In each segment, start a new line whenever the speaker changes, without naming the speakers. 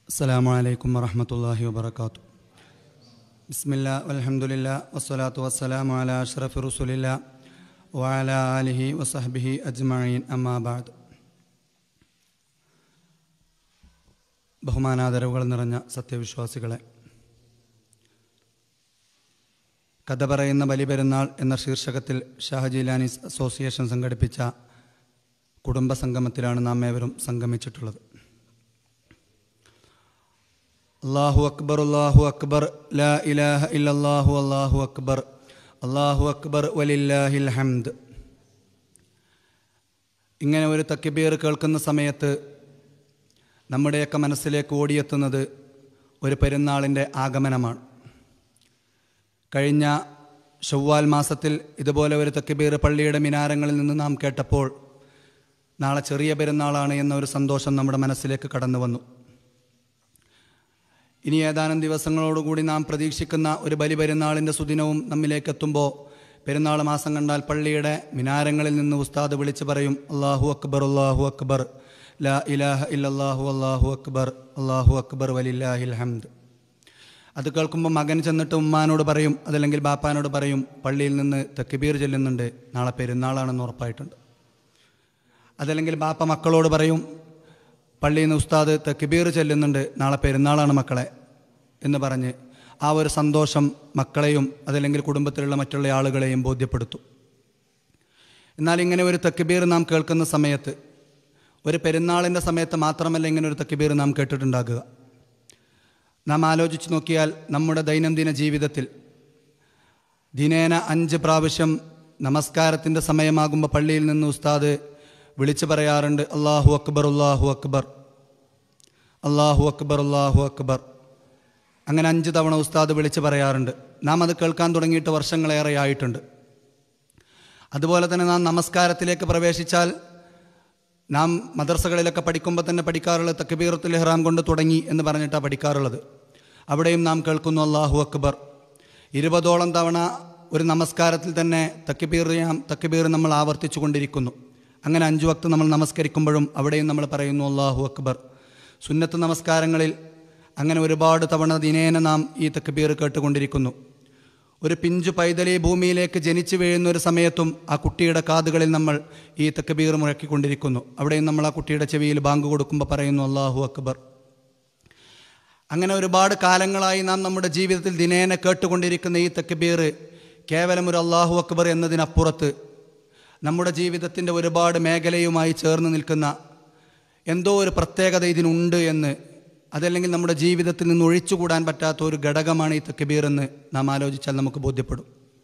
السلام عليكم ورحمة الله وبركاته بسم الله والحمد لله والصلاة والسلام على أشرف رسول الله وعلى آله وصحبه أجمعين أما بعد ബഹുമാനാദരവുകൾ നിറഞ്ഞ സത്യവിശ്വാസികളെ കഥ പറയുന്ന ബലിപെരുന്നാൾ എന്ന ശീർഷകത്തിൽ ഷാഹജിലാനിസ് അസോസിയേഷൻ സംഘടിപ്പിച്ച കുടുംബ സംഗമത്തിലാണ് നാം ഏവരും സംഗമിച്ചിട്ടുള്ളത് അള്ളാഹു അക്ബർ അള്ളാഹു അക്ബർ ലാ ഇലാഹ ഇല്ലല്ലാഹു അള്ളാഹു അക്ബർ അള്ളാഹു അക്ബർ വലില്ലാഹിൽ ഹംദ് ഇങ്ങനെ ഒരു തക്കിബീർ കേൾക്കുന്ന സമയത്ത് നമ്മുടെയൊക്കെ മനസ്സിലേക്ക് ഓടിയെത്തുന്നത് ഒരു പെരുന്നാളിൻ്റെ ആഗമനമാണ് കഴിഞ്ഞ ഷവ്വാൽ മാസത്തിൽ ഇതുപോലെ ഒരു തക്കിബീർ പള്ളിയുടെ മിനാരങ്ങളിൽ നിന്ന് നാം കേട്ടപ്പോൾ നാളെ ചെറിയ പെരുന്നാളാണ് എന്ന ഒരു സന്തോഷം നമ്മുടെ മനസ്സിലേക്ക് കടന്നു വന്നു ഇനി ഏതാനും ദിവസങ്ങളോടുകൂടി നാം പ്രതീക്ഷിക്കുന്ന ഒരു ബലി പെരുന്നാളിൻ്റെ സുദിനവും നമ്മിലേക്ക് എത്തുമ്പോൾ പെരുന്നാൾ മാസം കണ്ടാൽ പള്ളിയുടെ മിനാരങ്ങളിൽ നിന്ന് ഉസ്താദ് വിളിച്ചു പറയും അള്ളാഹു അക്ബർ അള്ളാഹു അക്ബർ ലാ ഇലാഹ ഇല്ലല്ലാഹു അള്ളാഹു അക്ബർ അള്ളാഹു അക്ബർ വലില്ലാഹിൽ ഹംദ് അത് കേൾക്കുമ്പോൾ മകൻ ചെന്നിട്ട് ഉമ്മാനോട് പറയും അതല്ലെങ്കിൽ ബാപ്പാനോട് പറയും പള്ളിയിൽ നിന്ന് തെക്കുബീർ ചെല്ലുന്നുണ്ട് നാളെ പെരുന്നാളാണെന്ന് ഉറപ്പായിട്ടുണ്ട് അതല്ലെങ്കിൽ ബാപ്പ മക്കളോട് പറയും പള്ളിയിൽ നിന്ന് ഉസ്താദ് തെക്കുബീർ ചെല്ലുന്നുണ്ട് നാളെ പെരുന്നാളാണ് മക്കളെ എന്ന് പറഞ്ഞ് ആ ഒരു സന്തോഷം മക്കളെയും അതല്ലെങ്കിൽ കുടുംബത്തിലുള്ള മറ്റുള്ള ആളുകളെയും ബോധ്യപ്പെടുത്തും എന്നാൽ ഇങ്ങനെ ഒരു തെക്കുബീർ നാം കേൾക്കുന്ന സമയത്ത് ഒരു പെരുന്നാളിൻ്റെ സമയത്ത് മാത്രമല്ല ഇങ്ങനെ ഒരു തെക്കുബീർ നാം കേട്ടിട്ടുണ്ടാകുക നാം ആലോചിച്ച് നോക്കിയാൽ നമ്മുടെ ദൈനംദിന ജീവിതത്തിൽ ദിനേന അഞ്ച് പ്രാവശ്യം നമസ്കാരത്തിൻ്റെ സമയമാകുമ്പോൾ പള്ളിയിൽ നിന്ന് ഉസ്താദ് വിളിച്ചു പറയാറുണ്ട് അള്ളാഹു അക്ബർ അള്ളാഹു അക്ബർ അള്ളാഹു അക്ബർ അള്ളാഹു അക്ബർ അങ്ങനെ അഞ്ച് തവണ ഉസ്താദ് വിളിച്ചു പറയാറുണ്ട് നാം അത് കേൾക്കാൻ തുടങ്ങിയിട്ട് വർഷങ്ങളേറെ ആയിട്ടുണ്ട് അതുപോലെ തന്നെ നാം നമസ്കാരത്തിലേക്ക് പ്രവേശിച്ചാൽ നാം മദർസകളിലൊക്കെ പഠിക്കുമ്പോൾ തന്നെ പഠിക്കാറുള്ളത് തക്ബീറത്തുൽ ഇഹ്റാം കൊണ്ട് തുടങ്ങി എന്ന് പറഞ്ഞിട്ടാണ് പഠിക്കാറുള്ളത് അവിടെയും നാം കേൾക്കുന്നു അള്ളാഹു അക്ബർ ഇരുപതോളം തവണ ഒരു നമസ്കാരത്തിൽ തന്നെ തക്ബീർ തക്ബീർ നമ്മൾ ആവർത്തിച്ചു കൊണ്ടിരിക്കുന്നു അങ്ങനെ അഞ്ചു വക്ത് നമ്മൾ നമസ്കരിക്കുമ്പോഴും അവിടെയും നമ്മൾ പറയുന്നു അള്ളാഹു അക്ബർ സുന്നത്ത് നമസ്കാരങ്ങളിൽ അങ്ങനെ ഒരുപാട് തവണ ദിനേന നാം ഈ തക്ബീർ കേട്ടുകൊണ്ടിരിക്കുന്നു ഒരു പിഞ്ചു പൈതലി ഭൂമിയിലേക്ക് ജനിച്ചു വീഴുന്ന ഒരു സമയത്തും ആ കുട്ടിയുടെ കാതുകളിൽ നമ്മൾ ഈ തക്കബീർ മുഴക്കിക്കൊണ്ടിരിക്കുന്നു അവിടെയും നമ്മൾ ആ കുട്ടിയുടെ ചെവിയിൽ ബാങ്ക് കൊടുക്കുമ്പോൾ പറയുന്നു അള്ളാഹു അക്ബർ അങ്ങനെ ഒരുപാട് കാലങ്ങളായി നാം നമ്മുടെ ജീവിതത്തിൽ ദിനേന കേട്ടുകൊണ്ടിരിക്കുന്ന ഈ തക്കബീർ കേവലം ഒരു അള്ളാഹു അക്ബർ എന്നതിനപ്പുറത്ത് നമ്മുടെ ജീവിതത്തിൻ്റെ ഒരുപാട് മേഖലയുമായി ചേർന്ന് നിൽക്കുന്ന എന്തോ ഒരു പ്രത്യേകത ഇതിനുണ്ട് എന്ന് അതല്ലെങ്കിൽ നമ്മുടെ ജീവിതത്തിൽ നിന്ന് ഒഴിച്ചുകൂടാൻ പറ്റാത്ത ഒരു ഘടകമാണ് ഈ തക്കബീർ എന്ന് നാം ആലോചിച്ചാൽ നമുക്ക് ബോധ്യപ്പെടും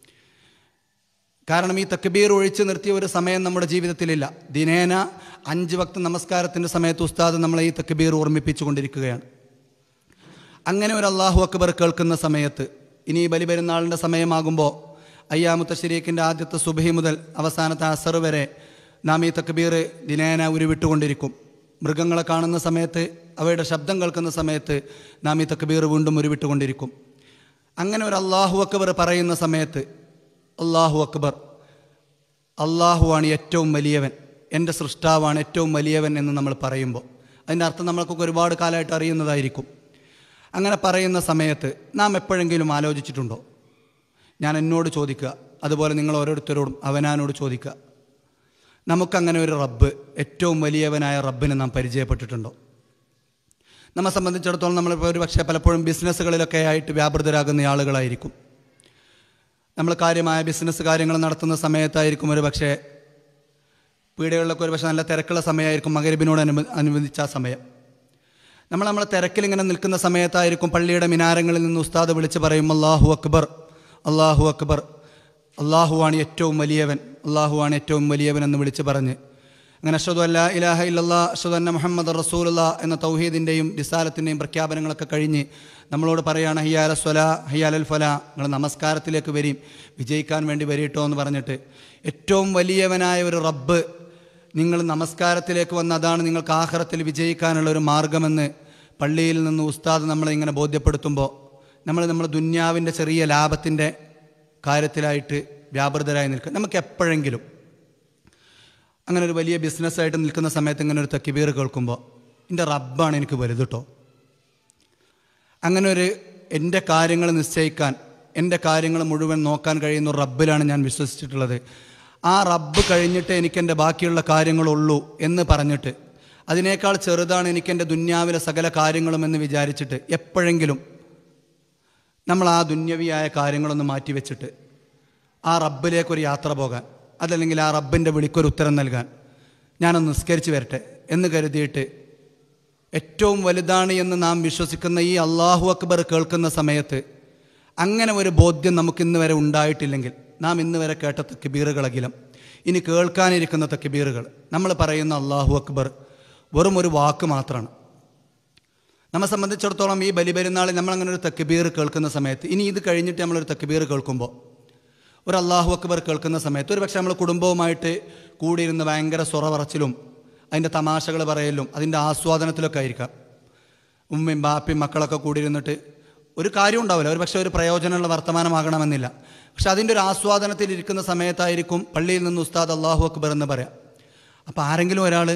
കാരണം ഈ തക്കബീർ ഒഴിച്ചു നിർത്തിയ ഒരു സമയം നമ്മുടെ ജീവിതത്തിലില്ല ദിനേന അഞ്ച് വക്ത നമസ്കാരത്തിൻ്റെ സമയത്ത് ഉസ്താദ് നമ്മളെ ഈ തക്കബീർ ഓർമ്മിപ്പിച്ചു കൊണ്ടിരിക്കുകയാണ് അങ്ങനെ ഒരു അള്ളാഹു അക്ബർ കേൾക്കുന്ന സമയത്ത് ഇനി ഈ ബലിപെരുന്നാളിൻ്റെ സമയമാകുമ്പോൾ അയ്യാമുത്ത ശരീഖിൻ്റെ ആദ്യത്തെ സുബഹി മുതൽ അവസാനത്തെ അസർ വരെ നാം ഈ തക്കബീർ ദിനേന ഉരുവിട്ടുകൊണ്ടിരിക്കും മൃഗങ്ങളെ കാണുന്ന സമയത്ത് അവയുടെ ശബ്ദം കേൾക്കുന്ന സമയത്ത് നാം ഈ തക്ബീർ വീണ്ടും ഉരുവിട്ടുകൊണ്ടിരിക്കും അങ്ങനെ ഒരു അള്ളാഹു അക്ബർ പറയുന്ന സമയത്ത് അള്ളാഹു അക്ബർ അള്ളാഹുവാണ് ഏറ്റവും വലിയവൻ എൻ്റെ സൃഷ്ടാവാണ് ഏറ്റവും വലിയവൻ എന്ന് നമ്മൾ പറയുമ്പോൾ അതിൻ്റെ അർത്ഥം നമ്മൾക്കൊക്കെ ഒരുപാട് കാലമായിട്ട് അറിയുന്നതായിരിക്കും അങ്ങനെ പറയുന്ന സമയത്ത് നാം എപ്പോഴെങ്കിലും ആലോചിച്ചിട്ടുണ്ടോ ഞാൻ എന്നോട് ചോദിക്കുക അതുപോലെ നിങ്ങൾ ഓരോരുത്തരോടും അവനാനോട് ചോദിക്കുക നമുക്കങ്ങനെ ഒരു റബ്ബ് ഏറ്റവും വലിയവനായ റബ്ബിനെ നാം പരിചയപ്പെട്ടിട്ടുണ്ടോ നമ്മെ സംബന്ധിച്ചിടത്തോളം നമ്മളിപ്പോൾ ഒരു പക്ഷേ പലപ്പോഴും ബിസിനസ്സുകളിലൊക്കെ ആയിട്ട് വ്യാപൃതരാകുന്ന ആളുകളായിരിക്കും നമ്മൾ കാര്യമായ ബിസിനസ് കാര്യങ്ങൾ നടത്തുന്ന സമയത്തായിരിക്കും ഒരു പക്ഷേ പീടികളിലൊക്കെ ഒരു പക്ഷേ നല്ല തിരക്കുള്ള സമയമായിരിക്കും മകരിബിനോട് അനുബ അനുബന്ധിച്ച ആ സമയം നമ്മൾ നമ്മളെ തിരക്കിൽ ഇങ്ങനെ നിൽക്കുന്ന സമയത്തായിരിക്കും പള്ളിയുടെ മിനാരങ്ങളിൽ നിന്ന് ഉസ്താദ് വിളിച്ച് പറയും അള്ളാഹു അക്ബർ അള്ളാഹു അക്ബർ അള്ളാഹുവാണ് ഏറ്റവും വലിയവൻ അള്ളാഹുവാണ് ഏറ്റവും വലിയവൻ എന്ന് വിളിച്ച് പറഞ്ഞ് അങ്ങനെ അഷദു അല്ല ഇലാഹ ഇല്ലല്ലാ അഷദു അന്ന മുഹമ്മദ് റസൂലുള്ള എന്ന തൗഹീദിൻ്റെയും റിസാലത്തിൻ്റെയും പ്രഖ്യാപനങ്ങളൊക്കെ കഴിഞ്ഞ് നമ്മളോട് പറയുകയാണ് ഹയ്യാല സ്വല ഹയ്യാലൽ ഫല നിങ്ങൾ നമസ്കാരത്തിലേക്ക് വരും വിജയിക്കാൻ വേണ്ടി വരീട്ടോ എന്ന് പറഞ്ഞിട്ട് ഏറ്റവും വലിയവനായ ഒരു റബ്ബ് നിങ്ങൾ നമസ്കാരത്തിലേക്ക് വന്ന് അതാണ് നിങ്ങൾക്ക് ആഹാരത്തിൽ വിജയിക്കാനുള്ള ഒരു മാർഗമെന്ന് പള്ളിയിൽ നിന്ന് ഉസ്താദ് നമ്മളെ ഇങ്ങനെ ബോധ്യപ്പെടുത്തുമ്പോൾ നമ്മൾ നമ്മുടെ ദുന്യാവിൻ്റെ ചെറിയ ലാഭത്തിൻ്റെ കാര്യത്തിലായിട്ട് വ്യാപൃതരായി നിൽക്കുക നമുക്ക് എപ്പോഴെങ്കിലും അങ്ങനെ ഒരു വലിയ ബിസിനസ്സായിട്ട് നിൽക്കുന്ന സമയത്ത് ഇങ്ങനെ ഒരു തക്കിബീർ കേൾക്കുമ്പോൾ എൻ്റെ റബ്ബാണ് എനിക്ക് വലുത് കേട്ടോ അങ്ങനെ ഒരു എൻ്റെ കാര്യങ്ങൾ നിശ്ചയിക്കാൻ എൻ്റെ കാര്യങ്ങൾ മുഴുവൻ നോക്കാൻ കഴിയുന്ന ഒരു റബ്ബിലാണ് ഞാൻ വിശ്വസിച്ചിട്ടുള്ളത് ആ റബ്ബ് കഴിഞ്ഞിട്ട് എനിക്ക് എൻ്റെ ബാക്കിയുള്ള കാര്യങ്ങളുള്ളൂ എന്ന് പറഞ്ഞിട്ട് അതിനേക്കാൾ ചെറുതാണ് എനിക്ക് എൻ്റെ ദുന്യാവിലെ സകല കാര്യങ്ങളും എന്ന് വിചാരിച്ചിട്ട് എപ്പോഴെങ്കിലും നമ്മൾ ആ ദുന്യവിയായ കാര്യങ്ങളൊന്ന് മാറ്റിവെച്ചിട്ട് ആ റബ്ബിലേക്കൊരു യാത്ര പോകാൻ അതല്ലെങ്കിൽ ആ റബ്ബിൻ്റെ വിളിക്കൊരു ഉത്തരം നൽകാൻ ഞാനൊന്ന് നിസ്കരിച്ച് വരട്ടെ എന്ന് കരുതിയിട്ട് ഏറ്റവും വലുതാണ് എന്ന് നാം വിശ്വസിക്കുന്ന ഈ അള്ളാഹു അക്ബർ കേൾക്കുന്ന സമയത്ത് അങ്ങനെ ഒരു ബോധ്യം നമുക്ക് ഇന്ന് വരെ ഉണ്ടായിട്ടില്ലെങ്കിൽ നാം ഇന്ന് വരെ കേട്ട തക്കിബീറുകളെങ്കിലും ഇനി കേൾക്കാനിരിക്കുന്ന തക്കിബീറുകൾ നമ്മൾ പറയുന്ന അള്ളാഹു അക്ബർ വെറും ഒരു വാക്ക് മാത്രമാണ് നമ്മെ സംബന്ധിച്ചിടത്തോളം ഈ ബലിപെരുന്നാളിൽ നമ്മൾ അങ്ങനെ ഒരു തക്കിബീർ കേൾക്കുന്ന സമയത്ത് ഇനി ഇത് കഴിഞ്ഞിട്ട് നമ്മളൊരു തക്കിബീർ കേൾക്കുമ്പോൾ ഒരു അള്ളാഹു അക്ബർ കേൾക്കുന്ന സമയത്ത് ഒരു പക്ഷേ നമ്മൾ കുടുംബവുമായിട്ട് കൂടിയിരുന്ന് ഭയങ്കര സ്വറവറച്ചിലും അതിൻ്റെ തമാശകൾ പറയലും അതിൻ്റെ ആസ്വാദനത്തിലൊക്കെ ആയിരിക്കാം ഉമ്മയും ബാപ്പയും മക്കളൊക്കെ കൂടിയിരുന്നിട്ട് ഒരു കാര്യം ഉണ്ടാവില്ല ഒരു പക്ഷേ ഒരു പ്രയോജനമുള്ള വർത്തമാനമാകണമെന്നില്ല പക്ഷെ അതിൻ്റെ ഒരു ആസ്വാദനത്തിൽ ഇരിക്കുന്ന സമയത്തായിരിക്കും പള്ളിയിൽ നിന്ന് ഉസ്താദ് അള്ളാഹു അക്ബർ എന്ന് പറയാം അപ്പോൾ ആരെങ്കിലും ഒരാൾ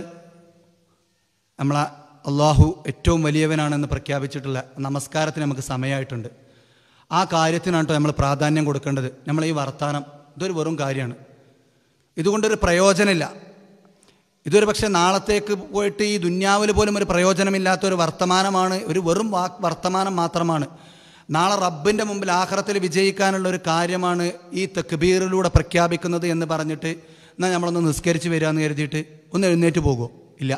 നമ്മളെ അള്ളാഹു ഏറ്റവും വലിയവനാണെന്ന് പ്രഖ്യാപിച്ചിട്ടുള്ള നമസ്കാരത്തിന് നമുക്ക് സമയമായിട്ടുണ്ട് ആ കാര്യത്തിനാണ് ട്ടോ നമ്മൾ പ്രാധാന്യം കൊടുക്കേണ്ടത് നമ്മൾ ഈ വർത്താനം ഇതൊരു വെറും കാര്യമാണ് ഇതുകൊണ്ടൊരു പ്രയോജനമില്ല ഇതൊരു പക്ഷേ നാളത്തേക്ക് പോയിട്ട് ഈ ദുന്യാവിൽ പോലും ഒരു പ്രയോജനമില്ലാത്ത ഒരു വർത്തമാനമാണ് ഒരു വെറും വാ വർത്തമാനം മാത്രമാണ് നാളെ റബ്ബിൻ്റെ മുമ്പിൽ ആഹ്റത്തിൽ വിജയിക്കാനുള്ള ഒരു കാര്യമാണ് ഈ തക്ബീറിലൂടെ പ്രഖ്യാപിക്കുന്നത് എന്ന് പറഞ്ഞിട്ട് എന്നാൽ നമ്മളൊന്ന് നിസ്കരിച്ച് വരിക എന്ന് കരുതിയിട്ട് ഒന്ന് എഴുന്നേറ്റ് പോകുമോ ഇല്ല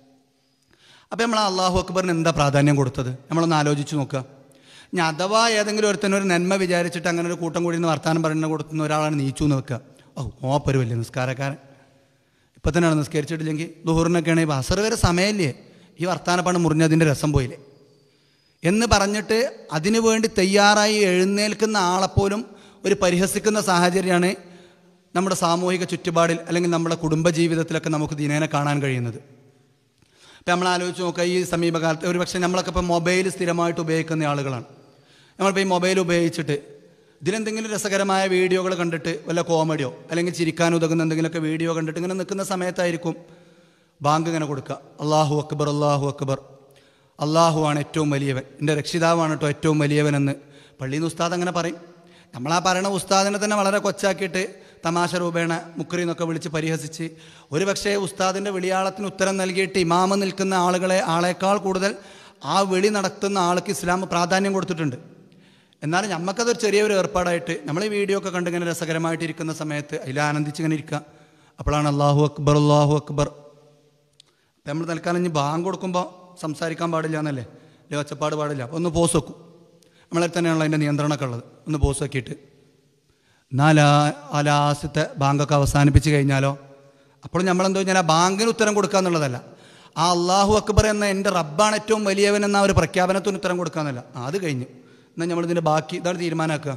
അപ്പോൾ നമ്മൾ ആ അള്ളാഹു അക്ബറിന് എന്താ പ്രാധാന്യം കൊടുത്തത് നമ്മളൊന്ന് ആലോചിച്ച് നോക്കുക ഇനി അഥവാ ഏതെങ്കിലും ഒരുത്തന് ഒരു നന്മ വിചാരിച്ചിട്ട് അങ്ങനെ ഒരു കൂട്ടം കൂടി നിന്ന് വർത്താനം പറയുന്ന കൊടുക്കുന്ന ഒരാളാണ് നീച്ചു എന്ന് വെക്കുക ഓ ഓപ്പൊരു വലിയ നിസ്കാരക്കാരൻ ഇപ്പം തന്നെയാണ് നിസ്കരിച്ചിട്ടില്ലെങ്കിൽ ദുഹൂറിനൊക്കെ ആണെങ്കിൽ അസർ വരെ സമയമില്ലേ ഈ വർത്താനപ്പാണ് മുറിഞ്ഞതിൻ്റെ രസം പോയില്ലേ എന്ന് പറഞ്ഞിട്ട് അതിനു വേണ്ടി തയ്യാറായി എഴുന്നേൽക്കുന്ന ആളെപ്പോലും ഒരു പരിഹസിക്കുന്ന സാഹചര്യമാണ് നമ്മുടെ സാമൂഹിക ചുറ്റുപാടിൽ അല്ലെങ്കിൽ നമ്മുടെ കുടുംബജീവിതത്തിലൊക്കെ നമുക്ക് ദിനേനെ കാണാൻ കഴിയുന്നത് ഇപ്പം നമ്മൾ ആലോചിച്ച് നോക്കുക ഈ സമീപകാലത്ത് ഒരു പക്ഷേ നമ്മളൊക്കെ ഇപ്പോൾ മൊബൈൽ സ്ഥിരമായിട്ട് ഉപയോഗിക്കുന്ന ആളുകളാണ് നമ്മളിപ്പോൾ ഈ മൊബൈൽ ഉപയോഗിച്ചിട്ട് ഇതിലെന്തെങ്കിലും രസകരമായ വീഡിയോകൾ കണ്ടിട്ട് വല്ല കോമഡിയോ അല്ലെങ്കിൽ ചിരിക്കാൻ ഉതകുന്ന എന്തെങ്കിലുമൊക്കെ വീഡിയോ കണ്ടിട്ട് ഇങ്ങനെ നിൽക്കുന്ന സമയത്തായിരിക്കും ബാങ്ക് ഇങ്ങനെ കൊടുക്കുക അള്ളാഹു അക്ബർ അള്ളാഹു അക്ബർ അള്ളാഹുവാണ് ഏറ്റവും വലിയവൻ എൻ്റെ രക്ഷിതാവാണ് കേട്ടോ ഏറ്റവും വലിയവനെന്ന് പള്ളിയിൽ നിന്ന് ഉസ്താദ് അങ്ങനെ പറയും നമ്മൾ ആ പറയണ ഉസ്താദിനെ തന്നെ വളരെ കൊച്ചാക്കിയിട്ട് തമാശ രൂപേണ മുക്രി എന്നൊക്കെ വിളിച്ച് പരിഹസിച്ച് ഒരു പക്ഷേ ഉസ്താദിൻ്റെ വിളിയാളത്തിന് ഉത്തരം നൽകിയിട്ട് ഇമാമ നിൽക്കുന്ന ആളുകളെ ആളേക്കാൾ കൂടുതൽ ആ വിളി നടത്തുന്ന ആൾക്ക് ഇസ്ലാം പ്രാധാന്യം കൊടുത്തിട്ടുണ്ട് എന്നാലും നമുക്കതൊരു ചെറിയൊരു ഏർപ്പാടായിട്ട് നമ്മൾ ഈ വീഡിയോ ഒക്കെ കണ്ട് ഇങ്ങനെ രസകരമായിട്ട് ഇരിക്കുന്ന സമയത്ത് അതിൽ ആനന്ദിച്ച് ഇങ്ങനെ ഇരിക്കുക അപ്പോഴാണ് അള്ളാഹു അക്ബർ അള്ളാഹു അക്ബർ അപ്പം നമ്മൾ തൽക്കാലം ഇനി ബാങ്ക് കൊടുക്കുമ്പോൾ സംസാരിക്കാൻ പാടില്ല എന്നല്ലേ അല്ലെ ഒച്ചപ്പാട് പാടില്ല അപ്പോൾ ഒന്ന് പോസ് വെക്കും നമ്മളെ തന്നെയാണല്ലോ അതിൻ്റെ നിയന്ത്രണമൊക്കെ ഉള്ളത് ഒന്ന് പോസ് വെക്കിയിട്ട് എന്നാൽ ആ ആ ലാസ്റ്റത്തെ ബാങ്കൊക്കെ അവസാനിപ്പിച്ച് കഴിഞ്ഞാലോ അപ്പോൾ നമ്മളെന്തോ കഴിഞ്ഞാൽ ആ ബാങ്കിന് ഉത്തരം കൊടുക്കുക എന്നുള്ളതല്ല ആ അള്ളാഹു അക്ബർ എന്ന എൻ്റെ റബ്ബാണ് ഏറ്റവും വലിയവൻ എന്ന ആ ഒരു പ്രഖ്യാപനത്തിന് ഉത്തരം കൊടുക്കുക എന്നല്ല ആ, അത് കഴിഞ്ഞു എന്നാൽ നമ്മളിതിൻ്റെ ബാക്കി ഇതാണ് തീരുമാനമാക്കുക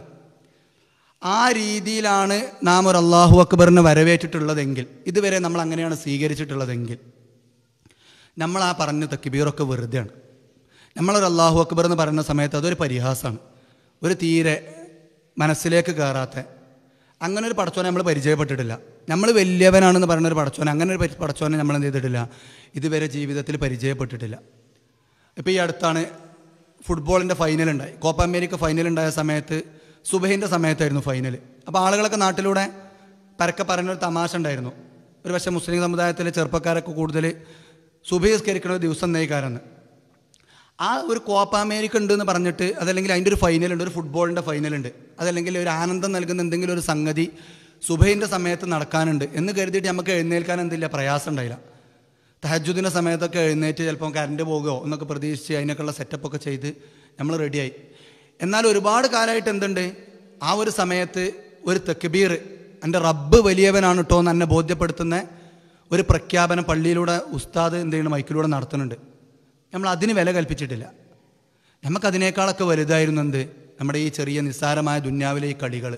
ആ രീതിയിലാണ് നാം ഒരു അള്ളാഹു അക്ബറിനെ വരവേറ്റിട്ടുള്ളതെങ്കിൽ ഇതുവരെ നമ്മൾ അങ്ങനെയാണ് സ്വീകരിച്ചിട്ടുള്ളതെങ്കിൽ നമ്മൾ ആ പറഞ്ഞ തക്കിബീറൊക്കെ വെറുതെയാണ് നമ്മളൊരു അള്ളാഹു അക്ബർ എന്ന് പറയുന്ന സമയത്ത് അതൊരു പരിഹാസമാണ് ഒരു തീരെ മനസ്സിലേക്ക് കയറാത്ത അങ്ങനെ ഒരു പടച്ചോനെ നമ്മൾ പരിചയപ്പെട്ടിട്ടില്ല നമ്മൾ വലിയവനാണെന്ന് പറയുന്ന ഒരു പടച്ചോനെ അങ്ങനെ ഒരു പരി- പടച്ചോനെ നമ്മൾ എന്ത് ചെയ്തിട്ടില്ല ഇതുവരെ ജീവിതത്തിൽ പരിചയപ്പെട്ടിട്ടില്ല ഇപ്പോൾ ഈ അടുത്താണ് ഫുട്ബോളിൻ്റെ ഫൈനൽ ഉണ്ടായി കോപ്പ അമേരിക്ക ഫൈനൽ ഉണ്ടായ സമയത്ത് സുബഹിൻ്റെ സമയത്തായിരുന്നു ഫൈനൽ അപ്പോൾ ആളുകളൊക്കെ നാട്ടിലൂടെ പരക്കെ പറയുന്നൊരു തമാശ ഉണ്ടായിരുന്നു ഒരു പക്ഷേ മുസ്ലിം സമുദായത്തിലെ ചെറുപ്പക്കാരൊക്കെ കൂടുതൽ സുബഹിസ്കരിക്കുന്ന ഒരു ദിവസം നെയ്ക്കാരെന്ന് ആ ഒരു കോപ്പ അമേരിക്ക ഉണ്ട് എന്ന് പറഞ്ഞിട്ട് അതല്ലെങ്കിൽ അതിൻ്റെ ഒരു ഫൈനൽ ഉണ്ട് ഒരു ഫുട്ബോളിൻ്റെ ഫൈനൽ ഉണ്ട് അതല്ലെങ്കിൽ ഒരു ആനന്ദം നൽകുന്ന എന്തെങ്കിലും ഒരു സംഗതി സുബഹിൻ്റെ സമയത്ത് നടക്കാനുണ്ട് എന്ന് കരുതിയിട്ട് നമുക്ക് എഴുന്നേൽക്കാൻ എന്തില്ല പ്രയാസം ഉണ്ടായില്ല തഹജുദിൻ്റെ സമയത്തൊക്കെ എഴുന്നേറ്റ് ചിലപ്പോൾ കറണ്ട് പോകുമോ എന്നൊക്കെ പ്രതീക്ഷിച്ച് അതിനൊക്കെയുള്ള സെറ്റപ്പൊക്കെ ചെയ്ത് നമ്മൾ റെഡിയായി എന്നാൽ ഒരുപാട് കാലമായിട്ട് എന്തുണ്ട് ആ ഒരു സമയത്ത് ഒരു തെക്കുബീർ എൻ്റെ റബ്ബ് വലിയവനാണ് കേട്ടോ എന്ന് എന്നെ ബോധ്യപ്പെടുത്തുന്ന ഒരു പ്രഖ്യാപനം പള്ളിയിലൂടെ ഉസ്താദ് എന്ത് ചെയ്യണം മൈക്കിലൂടെ നടത്തുന്നുണ്ട് നമ്മൾ അതിന് വില കൽപ്പിച്ചിട്ടില്ല നമുക്കതിനേക്കാളൊക്കെ വലുതായിരുന്നു എന്ത് നമ്മുടെ ഈ ചെറിയ നിസ്സാരമായ ദുന്യാവിലെ ഈ കളികൾ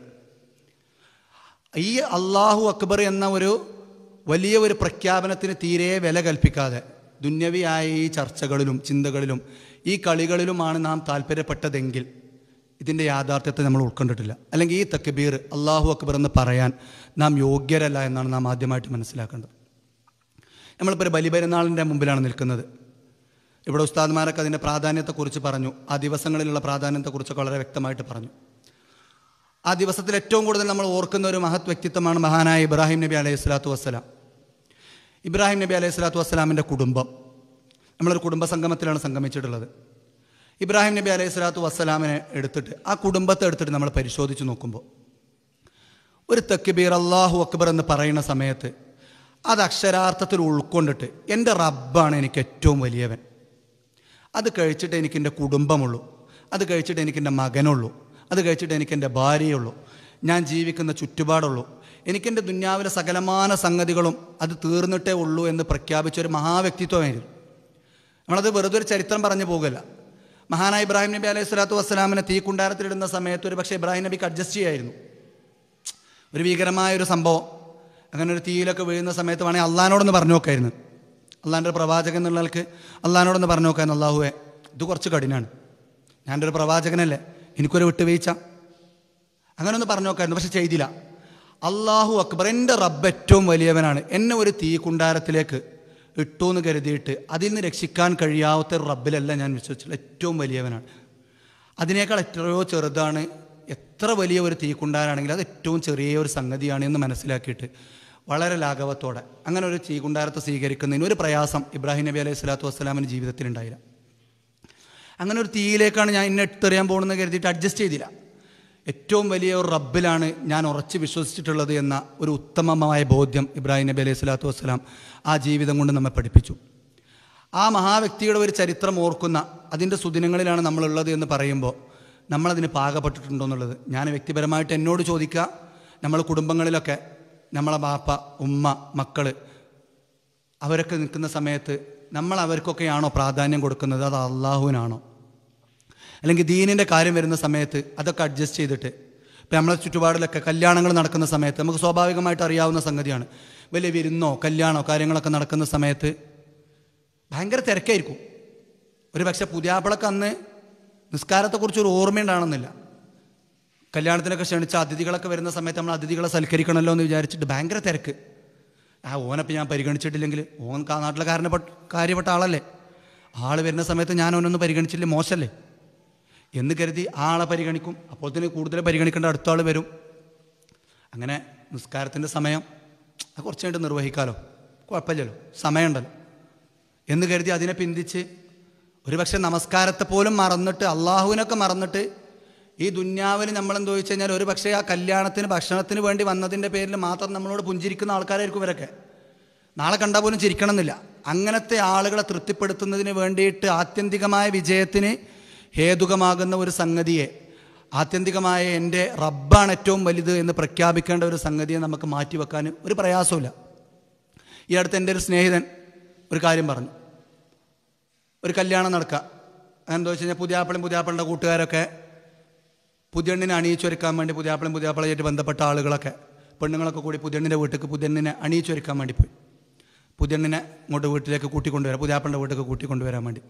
ഈ അള്ളാഹു അക്ബർ എന്ന ഒരു വലിയ ഒരു പ്രഖ്യാപനത്തിന് തീരെ വില കൽപ്പിക്കാതെ ദുന്യവിയായ ഈ ചർച്ചകളിലും ചിന്തകളിലും ഈ കളികളിലുമാണ് നാം താല്പര്യപ്പെട്ടതെങ്കിൽ ഇതിൻ്റെ യാഥാർത്ഥ്യത്തെ നമ്മൾ ഉൾക്കൊണ്ടിട്ടില്ല അല്ലെങ്കിൽ ഈ തക്ബീർ അള്ളാഹു അക്ബർ എന്ന് പറയാൻ നാം യോഗ്യരല്ല എന്നാണ് നാം ആദ്യമായിട്ട് മനസ്സിലാക്കേണ്ടത് നമ്മളിപ്പോൾ ഒരു ബലിപെരുന്നാളിൻ്റെ മുമ്പിലാണ് നിൽക്കുന്നത് ഇവിടെ ഉസ്താദ്മാരൊക്കെ അതിൻ്റെ പ്രാധാന്യത്തെക്കുറിച്ച് പറഞ്ഞു ആ ദിവസങ്ങളിലുള്ള പ്രാധാന്യത്തെക്കുറിച്ചൊക്കെ വളരെ വ്യക്തമായിട്ട് പറഞ്ഞു ആ ദിവസത്തിൽ ഏറ്റവും കൂടുതൽ നമ്മൾ ഓർക്കുന്ന ഒരു മഹത് വ്യക്തിത്വമാണ് മഹാനായ ഇബ്രാഹിം നബി അലൈഹി സ്വലാത്തു വസ്സലാം ഇബ്രാഹിം നബി അലൈഹി സ്വലാത്തു വസ്സലാമിൻ്റെ കുടുംബം നമ്മളൊരു കുടുംബ സംഗമത്തിലാണ് സംഗമിച്ചിട്ടുള്ളത് ഇബ്രാഹിം നബി അലൈഹി സ്വലാത്തു വസ്സലാമിനെ എടുത്തിട്ട് ആ കുടുംബത്തെ എടുത്തിട്ട് നമ്മൾ പരിശോധിച്ച് നോക്കുമ്പോൾ ഒരു തക്ബീർ അള്ളാഹു അക്ബർ എന്ന് പറയുന്ന സമയത്ത് അത് അക്ഷരാർത്ഥത്തിൽ ഉൾക്കൊണ്ടിട്ട് എൻ്റെ റബ്ബാണ് എനിക്ക് ഏറ്റവും വലിയവൻ അത് കഴിച്ചിട്ട് എനിക്ക് എൻ്റെ കുടുംബമുള്ളൂ അത് കഴിച്ചിട്ട് എനിക്ക് എൻ്റെ മകനുള്ളൂ അത് കഴിച്ചിട്ട് എനിക്ക് എൻ്റെ ഭാര്യയുള്ളൂ ഞാൻ ജീവിക്കുന്ന ചുറ്റുപാടുള്ളൂ എനിക്കെൻ്റെ ദുന്യാവിലെ സകലമാന സംഗതികളും അത് തീർന്നിട്ടേ ഉള്ളൂ എന്ന് പ്രഖ്യാപിച്ച ഒരു മഹാവ്യക്തിത്വമായിരുന്നു നമ്മളത് വെറുതെ ഒരു ചരിത്രം പറഞ്ഞു പോകുകയല്ല മഹാനായ ഇബ്രാഹിം നബി അലൈഹി സ്വലാത്തു വസ്സലാമിനെ തീ കുണ്ടാരത്തിലിടുന്ന സമയത്ത് ഒരു പക്ഷേ ഇബ്രാഹിം നബിക്ക് അഡ്ജസ്റ്റ് ചെയ്യായിരുന്നു ഒരു ഭീകരമായ ഒരു സംഭവം അങ്ങനെ ഒരു തീയിലൊക്കെ വീഴുന്ന സമയത്ത് വേണമെങ്കിൽ അള്ളഹാനോടൊന്ന് പറഞ്ഞു നോക്കായിരുന്നു അള്ളാൻ്റെ ഒരു പ്രവാചകൻ എന്നുള്ള ആൾക്ക് അള്ളഹാനോടൊന്ന് പറഞ്ഞു നോക്കാൻ അള്ളാഹുവെ ഇത് കുറച്ച് കഠിനാണ് ഞാൻ്റെ ഒരു പ്രവാചകനല്ലേ എനിക്കൊരു വിട്ടുവീഴ്ച അങ്ങനെ ഒന്ന് പറഞ്ഞു നോക്കായിരുന്നു പക്ഷെ ചെയ്തില്ല അള്ളാഹു അക്ബർ എൻ്റെ റബ്ബ് ഏറ്റവും വലിയവനാണ് എന്നെ ഒരു തീ കുണ്ടാരത്തിലേക്ക് ഇട്ടു എന്ന് കരുതിയിട്ട് അതിൽ നിന്ന് രക്ഷിക്കാൻ കഴിയാത്ത ഒരു റബ്ബിലല്ല ഞാൻ വിശ്വസിച്ചുള്ള ഏറ്റവും വലിയവനാണ് അതിനേക്കാൾ എത്രയോ ചെറുതാണ് എത്ര വലിയ ഒരു തീക്കുണ്ടാരാണെങ്കിൽ അത് ഏറ്റവും ചെറിയ ഒരു സംഗതിയാണ് എന്ന് മനസ്സിലാക്കിയിട്ട് വളരെ ലാഘവത്തോടെ അങ്ങനെ ഒരു തീക്കുണ്ടാരത്തെ സ്വീകരിക്കുന്നതിന് ഒരു പ്രയാസം ഇബ്രാഹിം നബി അലൈഹി സ്വലാത്തു വസ്സലാമിൻ്റെ ജീവിതത്തിൽ ഉണ്ടായില്ല അങ്ങനെ ഒരു തീയിലേക്കാണ് ഞാൻ ഇന്നെ എടുത്തെറിയാൻ പോകുന്നത് കരുതിയിട്ട് അഡ്ജസ്റ്റ് ചെയ്തില്ല ഏറ്റവും വലിയ ഒരു റബ്ബിലാണ് ഞാൻ ഉറച്ച് വിശ്വസിച്ചിട്ടുള്ളത് എന്ന ഒരു ഉത്തമമായ ബോധ്യം ഇബ്രാഹിം നബി അലൈഹി സ്വലാത്തു വസ്സലാം ആ ജീവിതം കൊണ്ട് നമ്മെ പഠിപ്പിച്ചു ആ മഹാവ്യക്തിയുടെ ഒരു ചരിത്രം ഓർക്കുന്ന അതിൻ്റെ സുദിനങ്ങളിലാണ് നമ്മളുള്ളത് എന്ന് പറയുമ്പോൾ നമ്മളതിന് പാകപ്പെട്ടിട്ടുണ്ടോ എന്നുള്ളത് ഞാൻ വ്യക്തിപരമായിട്ട് എന്നോട് ചോദിക്കുക നമ്മൾ കുടുംബങ്ങളിലൊക്കെ നമ്മളെ ബാപ്പ ഉമ്മ മക്കൾ അവരൊക്കെ നിൽക്കുന്ന സമയത്ത് നമ്മൾ അവർക്കൊക്കെയാണോ പ്രാധാന്യം കൊടുക്കുന്നത് അത് അള്ളാഹുവിനാണോ അല്ലെങ്കിൽ ദീനിൻ്റെ കാര്യം വരുന്ന സമയത്ത് അതൊക്കെ അഡ്ജസ്റ്റ് ചെയ്തിട്ട് ഇപ്പം നമ്മളെ ചുറ്റുപാടിലൊക്കെ കല്യാണങ്ങൾ നടക്കുന്ന സമയത്ത് നമുക്ക് സ്വാഭാവികമായിട്ട് അറിയാവുന്ന സംഗതിയാണ് വലിയ വിരുന്നോ കല്യാണോ കാര്യങ്ങളൊക്കെ നടക്കുന്ന സമയത്ത് ഭയങ്കര തിരക്കായിരിക്കും ഒരു പക്ഷെ പുതിയാപ്പിളക്ക് അന്ന് നിസ്കാരത്തെക്കുറിച്ച് ഒരു ഓർമ്മയുണ്ടാണെന്നില്ല കല്യാണത്തിനൊക്കെ ക്ഷണിച്ച അതിഥികളൊക്കെ വരുന്ന സമയത്ത് നമ്മൾ അതിഥികളെ സൽക്കരിക്കണമല്ലോ എന്ന് വിചാരിച്ചിട്ട് ഭയങ്കര തിരക്ക് ആ ഓനപ്പം ഞാൻ പരിഗണിച്ചിട്ടില്ലെങ്കിൽ ഓൻ കാ- നാട്ടിലെ കാരണപ്പെട്ട കാര്യപ്പെട്ട ആളല്ലേ ആൾ വരുന്ന സമയത്ത് ഞാൻ ഓനൊന്ന് പരിഗണിച്ചില്ലേ മോശമല്ലേ എന്ന് കരുതി ആ ആളെ പരിഗണിക്കും അപ്പോൾ തന്നെ കൂടുതൽ പരിഗണിക്കേണ്ട അടുത്ത ആൾ വരും അങ്ങനെ നിസ്കാരത്തിൻ്റെ സമയം അത് കുറച്ച് കഴിഞ്ഞിട്ട് നിർവഹിക്കാമല്ലോ കുഴപ്പമില്ലല്ലോ സമയമുണ്ടല്ലോ എന്ന് കരുതി അതിനെ പിന്തിച്ച് ഒരുപക്ഷെ നമസ്കാരത്തെ പോലും മറന്നിട്ട് അള്ളാഹുവിനൊക്കെ മറന്നിട്ട് ഈ ദുന്യാവിൽ നമ്മളെന്ത് ചോദിച്ചു കഴിഞ്ഞാൽ ഒരു പക്ഷേ ആ കല്യാണത്തിന് ഭക്ഷണത്തിന് വേണ്ടി വന്നതിൻ്റെ പേരിൽ മാത്രം നമ്മളോട് പുഞ്ചിരിക്കുന്ന ആൾക്കാരായിരിക്കും ഇവരൊക്കെ നാളെ കണ്ടാൽ പോലും ചിരിക്കണമെന്നില്ല അങ്ങനത്തെ ആളുകളെ തൃപ്തിപ്പെടുത്തുന്നതിന് വേണ്ടിയിട്ട് ആത്യന്തികമായ വിജയത്തിന് ഹേതുകമാകുന്ന ഒരു സംഗതിയെ ആത്യന്തികമായ എൻ്റെ റബ്ബാണ് ഏറ്റവും വലുത് എന്ന് പ്രഖ്യാപിക്കേണ്ട ഒരു സംഗതിയെ നമുക്ക് മാറ്റിവെക്കാൻ ഒരു പ്രയാസമില്ല ഈ അടുത്ത് എൻ്റെ ഒരു സ്നേഹിതൻ ഒരു കാര്യം പറഞ്ഞു ഒരു കല്യാണം നടക്കുക എന്താ വെച്ച് കഴിഞ്ഞാൽ പുതിയാപ്പിളും പുതിയാപ്പിളിൻ്റെ കൂട്ടുകാരൊക്കെ പുതിയണ്ണിനെ അണിയിച്ചൊരുക്കാൻ വേണ്ടി പുതിയാപ്പിളും പുതിയാപ്പിളയായിട്ട് ബന്ധപ്പെട്ട ആളുകളൊക്കെ പെണ്ണുങ്ങളൊക്കെ കൂടി പുതിയണ്ണിൻ്റെ വീട്ടിലേക്ക് പുതിയണ്ണിനെ അണിയിച്ചൊരുക്കാൻ വേണ്ടി പോയി പുതിയണ്ണിനെ ഇങ്ങോട്ട് വീട്ടിലേക്ക് കൂട്ടിക്കൊണ്ടുവരാം പുതിയാപ്പിളിൻ്റെ വീട്ടിലേക്ക് കൂട്ടിക്കൊണ്ടുവരാൻ വേണ്ടി